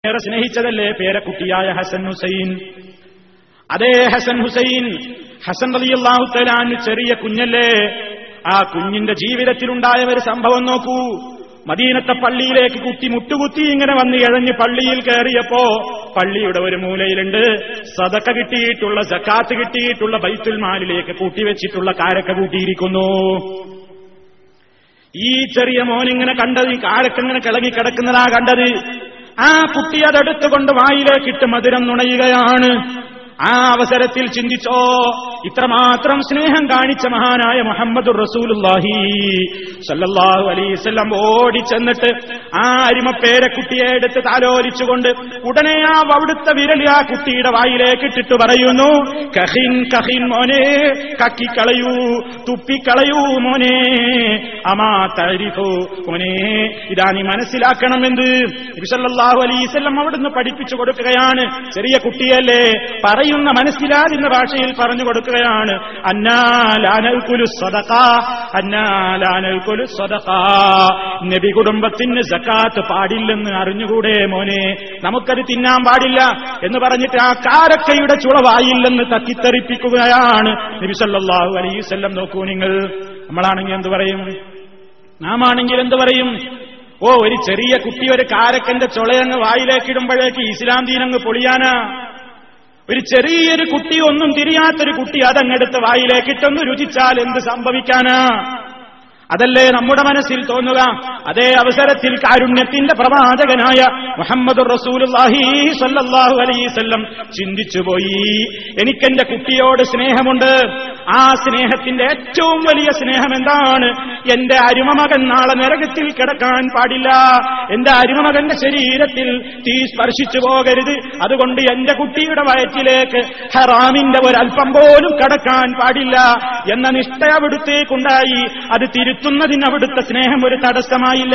ഏറെ സ്നേഹിച്ചതല്ലേ പേരക്കുട്ടിയായ ഹസൻ ഹുസൈൻ അതേ ഹസൻ ഹുസൈൻ ഹസൻ റളിയല്ലാഹു തആല ചെറിയ കുഞ്ഞല്ലേ ആ കുഞ്ഞിന്റെ ജീവിതത്തിലുണ്ടായ ഒരു സംഭവം നോക്കൂ മദീനത്തെ പള്ളിയിലേക്ക് കുട്ടി മുട്ടുകുത്തി ഇങ്ങനെ വന്ന് ഇഴഞ്ഞ് പള്ളിയിൽ കയറിയപ്പോ പള്ളിയുടെ ഒരു മൂലയിലുണ്ട് സദക്ക കിട്ടിയിട്ടുള്ള ജക്കാത്ത് കിട്ടിയിട്ടുള്ള ബൈത്തുൽ മാലിലേക്ക് കൂട്ടിവെച്ചിട്ടുള്ള കാരക്ക കൂട്ടിയിരിക്കുന്നു ഈ ചെറിയ മോനിങ്ങനെ കണ്ടത് ഈ കാരക്കങ്ങനെ കിളങ്ങി കിടക്കുന്നതാ കണ്ടത് ആ കുട്ടി അതെടുത്തുകൊണ്ട് വായിലേക്കിട്ട് മധുരം നുണയുകയാണ് ആ അവസരത്തിൽ ചിന്തിച്ചോ ഇത്രമാത്രം സ്നേഹം കാണിച്ച മഹാനായ മുഹമ്മദ് റസൂലുല്ലാഹി സല്ലല്ലാഹു അലൈവല്ലം ഓടിച്ചെന്നിട്ട് ആ അരിമപ്പേരെ കുട്ടിയെ എടുത്ത് താലോലിച്ചുകൊണ്ട് ഉടനെ ആ അവിടുത്തെ വിരലി ആ കുട്ടിയുടെ വായിലേക്ക് ഇട്ടിട്ട് പറയുന്നു കഹിൻ കഹിൻ മോനെ കക്കിക്കളയൂ തുപ്പിക്കളയൂ മോനെ അമാ തരിഫു മോനെ ഇതാ നീ മനസ്സിലാക്കണമെന്ത് നബിസല്ലാഹു അലൈവല്ലം അവിടുന്ന് പഠിപ്പിച്ചു കൊടുക്കുകയാണ് ചെറിയ കുട്ടിയല്ലേ പറയുന്ന മനസ്സിലാകുന്ന ഭാഷയിൽ പറഞ്ഞു കൊടുക്കുകയാണ് അന്നാലാനൽ കുലു സ്വതക അന്നാലാനൽ കുലു സ്വതക നബി കുടുംബത്തിന് സക്കാത്ത് പാടില്ലെന്ന് അറിഞ്ഞുകൂടെ മോനെ നമുക്കത് തിന്നാൻ പാടില്ല എന്ന് പറഞ്ഞിട്ട് ആ കാരക്കയുടെ ചുളവായില്ലെന്ന് തത്തിത്തെറിപ്പിക്കുകയാണ് നബി സല്ലല്ലാഹു അലൈഹി വസല്ലം നോക്കൂ നിങ്ങൾ നമ്മളാണെങ്കിൽ എന്ത് പറയും നാം ആണെങ്കിൽ എന്ത് പറയും ഓ ഒരു ചെറിയ കുട്ടി ഒരു കാരക്കന്റെ ചുളയങ്ങ് വായിലേക്കിടുമ്പോഴേക്ക് ഇസ്ലാം ദീനങ്ങ് പൊളിയാനാ ഒരു ചെറിയൊരു കുട്ടി ഒന്നും തിരിയാത്തൊരു കുട്ടി അതങ്ങെടുത്ത് വായിലേക്കിട്ടൊന്ന് രുചിച്ചാൽ എന്ത് സംഭവിക്കാനാ അതല്ലേ നമ്മുടെ മനസ്സിൽ തോന്നുക അതേ അവസരത്തിൽ കാരുണ്യത്തിന്റെ പ്രവാചകനായ മുഹമ്മദ് റസൂലുല്ലാഹി സല്ലല്ലാഹു അലൈവല്ലം ചിന്തിച്ചുപോയി എനിക്കെന്റെ കുട്ടിയോട് സ്നേഹമുണ്ട് ആ സ്നേഹത്തിന്റെ ഏറ്റവും വലിയ സ്നേഹം എന്താണ് എന്റെ അരുമമകൻ നാളെ നരകത്തിൽ കിടക്കാൻ പാടില്ല എന്റെ അരുമമകന്റെ ശരീരത്തിൽ തീ സ്പർശിച്ചു പോകരുത് അതുകൊണ്ട് എന്റെ കുട്ടിയുടെ വയറ്റിലേക്ക് ഹറാമിന്റെ ഒരല്പം പോലും കടക്കാൻ പാടില്ല എന്ന നിഷ്ഠ അവിടുത്തേക്കുണ്ടായി അത് തിരുത്തുന്നതിന് അവിടുത്തെ സ്നേഹം ഒരു തടസ്സമായില്ല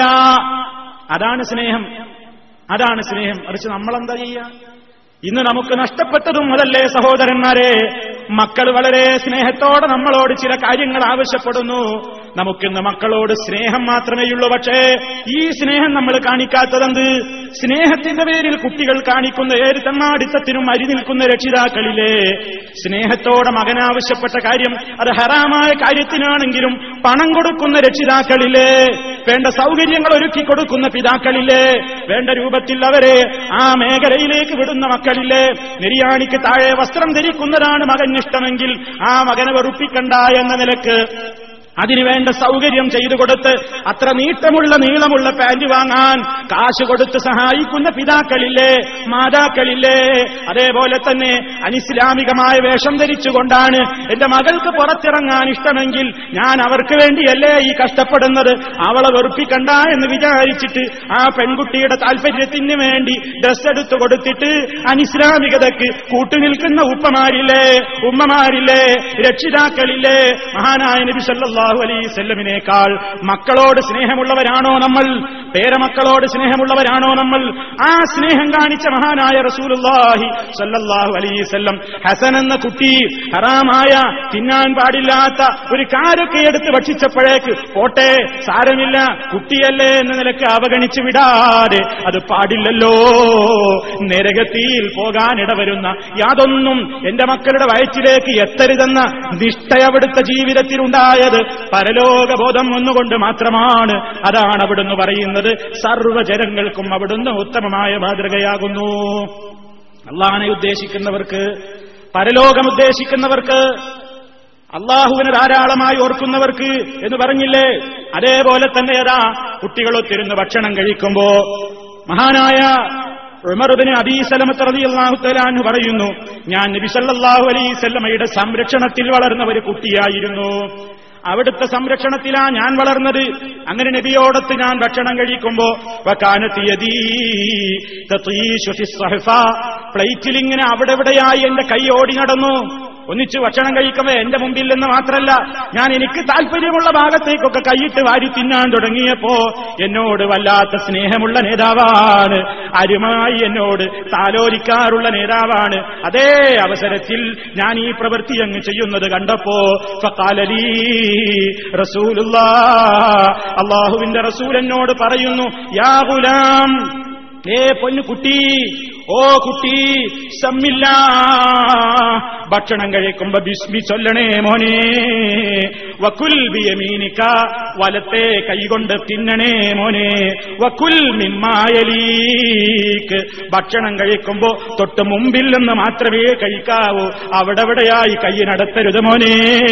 അതാണ് സ്നേഹം അതാണ് സ്നേഹം മറിച്ച് നമ്മളെന്താ ചെയ്യുക ഇന്ന് നമുക്ക് നഷ്ടപ്പെട്ടതും അതല്ലേ സഹോദരന്മാരെ മക്കൾ വളരെ സ്നേഹത്തോടെ നമ്മളോട് ചില കാര്യങ്ങൾ ആവശ്യപ്പെടുന്നു നമുക്കിന്ന് മക്കളോട് സ്നേഹം മാത്രമേയുള്ളൂ പക്ഷേ ഈ സ്നേഹം നമ്മൾ കാണിക്കാത്തതെന്ത് സ്നേഹത്തിന്റെ പേരിൽ കുട്ടികൾ കാണിക്കുന്ന ഏത് തന്നാടിത്തത്തിനും അരി നിൽക്കുന്ന രക്ഷിതാക്കളിലെ സ്നേഹത്തോടെ മകൻ ആവശ്യപ്പെട്ട കാര്യം അത് ഹറാമായ കാര്യത്തിനാണെങ്കിലും പണം കൊടുക്കുന്ന രക്ഷിതാക്കളിലെ വേണ്ട സൗകര്യങ്ങൾ ഒരുക്കി കൊടുക്കുന്ന പിതാക്കളിലെ വേണ്ട രൂപത്തിൽ അവരെ ആ മേഖലയിലേക്ക് വിടുന്ന മക്കളിലെ നിര്യാണിക്ക് താഴെ വസ്ത്രം ധരിക്കുന്നതാണ് മകൻ ഇഷ്ടമെങ്കിൽ ആ മകനെ വെറുപ്പിക്കണ്ട എന്ന നിലക്ക് അതിനുവേണ്ട സൗകര്യം ചെയ്തു കൊടുത്ത് അത്ര നീട്ടമുള്ള നീളമുള്ള പാന്റ് വാങ്ങാൻ കാശ് കൊടുത്ത് സഹായിക്കുന്ന പിതാക്കളില്ലേ മാതാക്കളില്ലേ അതേപോലെ തന്നെ അനിസ്ലാമികമായ വേഷം ധരിച്ചുകൊണ്ടാണ് എന്റെ മകൾക്ക് പുറത്തിറങ്ങാൻ ഇഷ്ടമെങ്കിൽ ഞാൻ അവർക്ക് വേണ്ടിയല്ലേ ഈ കഷ്ടപ്പെടുന്നത് അവളെ വെറുപ്പിക്കണ്ട എന്ന് വിചാരിച്ചിട്ട് ആ പെൺകുട്ടിയുടെ താല്പര്യത്തിന് വേണ്ടി ഡ്രസ് എടുത്തു കൊടുത്തിട്ട് അനിസ്ലാമികതയ്ക്ക് കൂട്ടുനിൽക്കുന്ന ഉപ്പമാരില്ലേ ഉമ്മമാരില്ലേ രക്ഷിതാക്കളില്ലേ മഹാനായ നബി സല്ലല്ലാഹു അലൈഹി വസല്ലമിനേക്കാൾ മക്കളോട് സ്നേഹമുള്ളവരാണോ നമ്മൾ പേരമക്കളോട് സ്നേഹമുള്ളവരാണോ നമ്മൾ ആ സ്നേഹം കാണിച്ച മഹാനായ റസൂലുള്ളാഹി സല്ലല്ലാഹു അലൈഹി വസല്ലം ഹസൻ എന്ന കുട്ടി ഹറാമായ തിന്നാൻ പാടില്ലാത്ത ഒരു കാരൊക്കെ എടുത്ത് ഭക്ഷിച്ചപ്പോഴേക്ക് പോട്ടെ സാരമില്ല കുട്ടിയല്ലേ എന്ന നിലക്ക് അവഗണിച്ചു വിടാതെ അത് പാടില്ലല്ലോ നരകത്തിയിൽ പോകാനിടവരുന്ന യാതൊന്നും എന്റെ മക്കളുടെ വയറ്റിലേക്ക് എത്തരുതെന്ന നിഷ്ഠയവിടുത്തെ ജീവിതത്തിലുണ്ടായത് പരലോകബോധം ഒന്നുകൊണ്ട് മാത്രമാണ് അതാണ് അവിടുന്ന് പറയുന്നത് സർവ്വജനങ്ങൾക്കും അവിടുന്ന് ഉത്തമമായ മാതൃകയാകുന്നു അള്ളാഹനെ ഉദ്ദേശിക്കുന്നവർക്ക് പരലോകം ഉദ്ദേശിക്കുന്നവർക്ക് അള്ളാഹുവിനെ ധാരാളമായി ഓർക്കുന്നവർക്ക് എന്ന് പറഞ്ഞില്ലേ അതേപോലെ തന്നെ ഏതാ കുട്ടികളൊത്തിരുന്ന് ഭക്ഷണം കഴിക്കുമ്പോ മഹാനായ ഉമറുബിന് അബീസലമത്ത് റതി അള്ളാഹു തലാന്ന് പറയുന്നു ഞാൻ നബി സല്ലല്ലാഹു അലൈസല്ലമയുടെ സംരക്ഷണത്തിൽ വളർന്ന ഒരു കുട്ടിയായിരുന്നു അവിടുത്തെ സംരക്ഷണത്തിലാ ഞാൻ വളർന്നത് അങ്ങനെ നബിയോടത്ത് ഞാൻ ഭക്ഷണം കഴിക്കുമ്പോ പ്ലേറ്റിൽ ഇങ്ങനെ അവിടെ ഇവിടെയായി എന്റെ കൈ ഓടി നടന്നു ഒന്നിച്ച് ഭക്ഷണം കഴിക്കുമ്പോ എന്റെ മുമ്പിൽ നിന്ന് മാത്രമല്ല ഞാൻ എനിക്ക് താല്പര്യമുള്ള ഭാഗത്തേക്കൊക്കെ കൈയിട്ട് വാരി തിന്നാൻ തുടങ്ങിയപ്പോ എന്നോട് വല്ലാത്ത സ്നേഹമുള്ള നേതാവാണ് അരുമായി എന്നോട് താലോലിക്കാറുള്ള നേതാവാണ് അതേ അവസരത്തിൽ ഞാൻ ഈ പ്രവൃത്തി അങ്ങ് ചെയ്യുന്നത് കണ്ടപ്പോ ഫക്കാലലീ റസൂലുള്ള അള്ളാഹുവിന്റെ റസൂൽ എന്നോട് പറയുന്നു യാ ഗുലാം ഏ പൊന്നു കുട്ടി ഓ കുട്ടി സമ്മില്ല ഭക്ഷണം കഴിക്കുമ്പോ ബിസ്മി ചൊല്ലണേ മോനെ വക്കുൽ ബിയമീനിക്ക വലത്തെ കൈകൊണ്ട് തിന്നണേ മോനെ വക്കുൽ മിമ്മായലീക്ക് ഭക്ഷണം കഴിക്കുമ്പോ തൊട്ട് മുമ്പിൽ നിന്ന് മാത്രമേ കഴിക്കാവൂ അവിടെവിടെയായി കൈ നടത്തരുത് മോനെ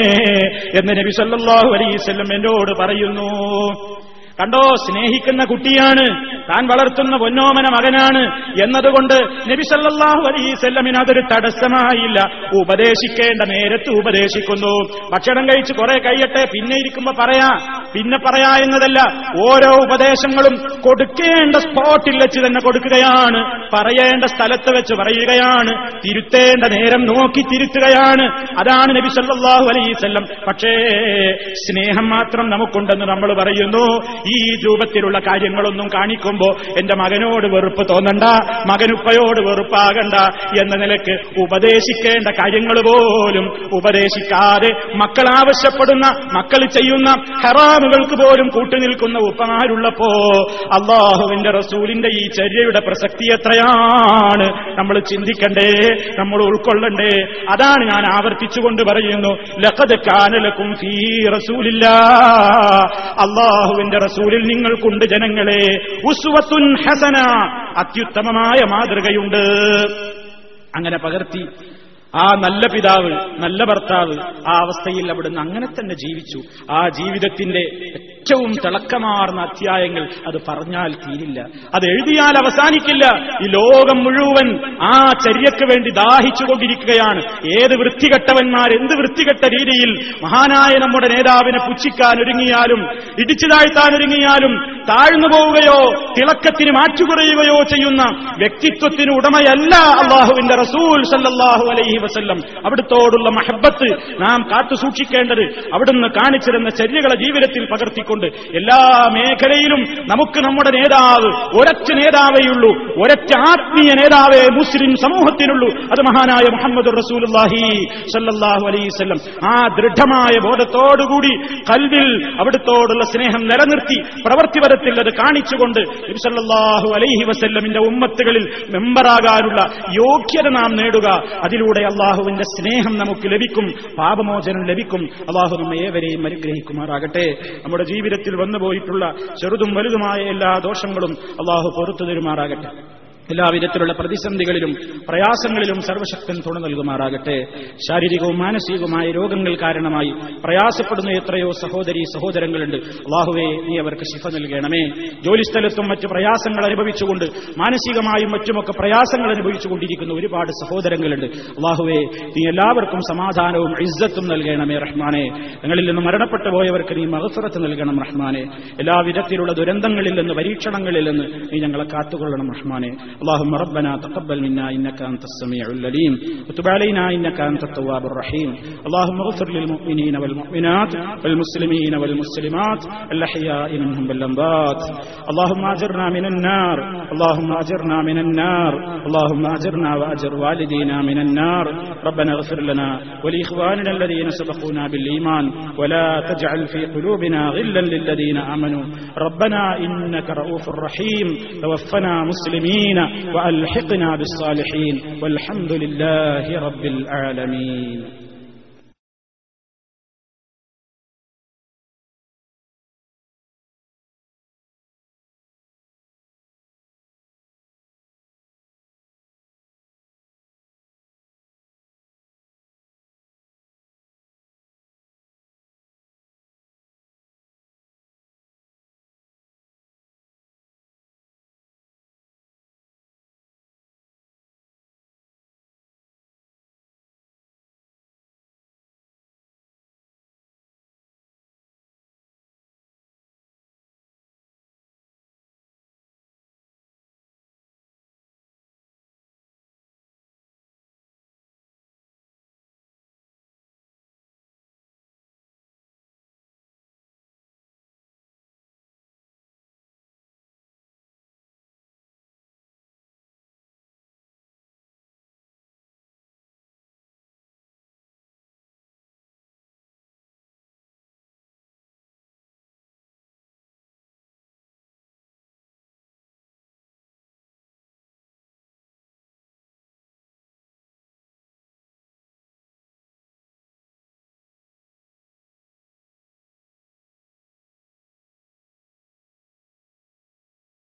എന്ന് നബി സല്ലല്ലാഹു അലൈഹി വസല്ലം എന്നോട് പറയുന്നു കണ്ടോ സ്നേഹിക്കുന്ന കുട്ടിയാണ് താൻ വളർത്തുന്ന പൊന്നോമന മകനാണ് എന്നതുകൊണ്ട് നബി സല്ലല്ലാഹു അലൈഹി വസല്ലമിന് അതൊരു തടസ്സമായില്ല ഉപദേശിക്കേണ്ട നേരത്ത് ഉപദേശിക്കുന്നു ഭക്ഷണം കഴിച്ച് കുറെ കഴിയട്ടെ പിന്നെ ഇരിക്കുമ്പോ പറയാ പിന്നെ പറയാ എന്നതല്ല ഓരോ ഉപദേശങ്ങളും കൊടുക്കേണ്ട സ്പോട്ടിൽ വെച്ച് തന്നെ കൊടുക്കുകയാണ് പറയേണ്ട സ്ഥലത്ത് വെച്ച് പറയുകയാണ് തിരുത്തേണ്ട നേരം നോക്കി തിരുത്തുകയാണ് അതാണ് നബി സല്ലല്ലാഹു അലൈഹി വസല്ലം പക്ഷേ സ്നേഹം മാത്രം നമുക്കുണ്ടെന്ന് നമ്മൾ പറയുന്നു ഈ രൂപത്തിലുള്ള കാര്യങ്ങളൊന്നും കാണിക്കുമ്പോ എന്റെ മകനോട് വെറുപ്പ് തോന്നണ്ട മകനുപ്പയോട് വെറുപ്പാകണ്ട എന്ന നിലക്ക് ഉപദേശിക്കേണ്ട കാര്യങ്ങൾ പോലും ഉപദേശിക്കാതെ മക്കൾ ആവശ്യപ്പെടുന്ന മക്കൾ ചെയ്യുന്ന ഹറാമുകൾക്ക് പോലും കൂട്ടുനിൽക്കുന്ന ഉപ്പമാരുള്ളപ്പോ അള്ളാഹുവിന്റെ റസൂലിന്റെ ഈ ചര്യയുടെ പ്രസക്തി എത്രയാണ് നമ്മൾ ചിന്തിക്കണ്ടേ നമ്മൾ ഉൾക്കൊള്ളണ്ടേ അതാണ് ഞാൻ ആവർത്തിച്ചുകൊണ്ട് പറയുന്നു ലഖദ് കാനലക്കും ഫീ റസൂലില്ല അള്ളാഹുവിന്റെ റസൂലിൽ നിങ്ങൾക്കുണ്ട് ജനങ്ങളെ ഉസ്വത്തുൻ ഹസന അത്യുത്തമമായ മാതൃകയുണ്ട് അങ്ങനെ പകർത്തി ആ നല്ല പിതാവ് നല്ല ഭർത്താവ് ആ അവസ്ഥയിൽ അവിടുന്ന് അങ്ങനെ തന്നെ ജീവിച്ചു ആ ജീവിതത്തിന്റെ ഏറ്റവും തിളക്കമാർന്ന അധ്യായങ്ങൾ അത് പറഞ്ഞാൽ തീരില്ല അത് എഴുതിയാൽ അവസാനിക്കില്ല ഈ ലോകം മുഴുവൻ ആ ചര്യക്ക് വേണ്ടി ദാഹിച്ചുകൊണ്ടിരിക്കുകയാണ് ഏത് വൃത്തികെട്ടവന്മാർ എന്ത് വൃത്തികെട്ട രീതിയിൽ മഹാനായ നമ്മുടെ നേതാവിനെ പുച്ഛിക്കാൻ ഒരുങ്ങിയാലും ഇടിച്ചു താഴ്ത്താൻ ഒരുങ്ങിയാലും താഴ്ന്നു പോവുകയോ തിളക്കത്തിന് മാറ്റുകുറയുകയോ ചെയ്യുന്ന വ്യക്തിത്വത്തിന് ഉടമയല്ല അള്ളാഹുവിന്റെ റസൂൽ സല്ലല്ലാഹു അലൈഹി വസല്ലം അവിടുത്തോടുള്ള മഹബത്ത് നാം കാത്തു സൂക്ഷിക്കേണ്ടത് അവിടുന്ന് കാണിച്ചിരുന്ന ചര്യകളെ ജീവിതത്തിൽ പകർത്തിക്കൊണ്ട് എല്ലാ മേഖലയിലും നമുക്ക് നമ്മുടെ നേതാവ് ഒരൊറ്റ നേതാവേയുള്ളൂ ഒരൊറ്റ ആത്മീയ നേതാവേ മുസ്ലിം സമൂഹത്തിനുള്ളൂ അത് മഹാനായ മുഹമ്മദ് റസൂലുള്ളാഹി സല്ലല്ലാഹു അലൈഹി വസല്ലം ആ ദൃഢമായ ബോധത്തോടുകൂടി കൽവിൽ അവിടുത്തോടുള്ള സ്നേഹം നിലനിർത്തി പ്രവർത്തിപരത്തിൽ അത് കാണിച്ചുകൊണ്ട് നബി സല്ലല്ലാഹു അലൈഹി വസല്ലമിന്റെ ഉമ്മത്തുകളിൽ മെമ്പറാകാനുള്ള യോഗ്യത നാം നേടുക അതിലൂടെ അള്ളാഹുവിന്റെ സ്നേഹം നമുക്ക് ലഭിക്കും പാപമോചനം ലഭിക്കും അള്ളാഹു നമ്മെ ഏവരെയും അനുഗ്രഹിക്കുമാറാകട്ടെ നമ്മുടെ ജീവിതത്തിൽ വന്നുപോയിട്ടുള്ള ചെറുതും വലുതുമായ എല്ലാ ദോഷങ്ങളും അള്ളാഹു പുറത്തു തരുമാറാകട്ടെ എല്ലാവിധത്തിലുള്ള പ്രതിസന്ധികളിലും പ്രയാസങ്ങളിലും സർവശക്തൻ തുണ നൽകുമാറാകട്ടെ ശാരീരികവും മാനസികവുമായ രോഗങ്ങൾ കാരണമായി പ്രയാസപ്പെടുന്ന എത്രയോ സഹോദരി സഹോദരങ്ങളുണ്ട് അള്ളാഹുവെ നീ അവർക്ക് ശിഫ നൽകണമേ ജോലിസ്ഥലത്തും മറ്റ് പ്രയാസങ്ങൾ അനുഭവിച്ചുകൊണ്ട് മാനസികമായും മറ്റുമൊക്കെ പ്രയാസങ്ങൾ അനുഭവിച്ചുകൊണ്ടിരിക്കുന്ന ഒരുപാട് സഹോദരങ്ങളുണ്ട് അള്ളാഹുവെ നീ എല്ലാവർക്കും സമാധാനവും ഇസ്സത്തും നൽകണമേ റഹ്മാനെ ഞങ്ങളിൽ നിന്ന് മരണപ്പെട്ടു പോയവർക്ക് നീ മഹഫറത്ത് നൽകണം റഹ്മാനെ എല്ലാവിധത്തിലുള്ള ദുരന്തങ്ങളിൽ നിന്ന് പരീക്ഷണങ്ങളിൽ നിന്ന് നീ ഞങ്ങളെ കാത്തുകൊള്ളണം റഹ്മാനെ اللهم ربنا تقبل منا إنك أنت السميع العليم وتب علينا إنك أنت التواب الرحيم اللهم اغفر للمؤمنين والمؤمنات والمسلمين والمسلمات الأحياء منهم بالأنبات اللهم أجرنا من النار اللهم أجرنا من النار اللهم أجرنا وأجر والدينا من النار ربنا اغفر لنا ولإخواننا الذين سبقونا بالإيمان ولا تجعل في قلوبنا غلا للذين آمنوا ربنا إنك رؤوف رحيم توفنا مسلمين وألحقنا بالصالحين والحمد لله رب العالمين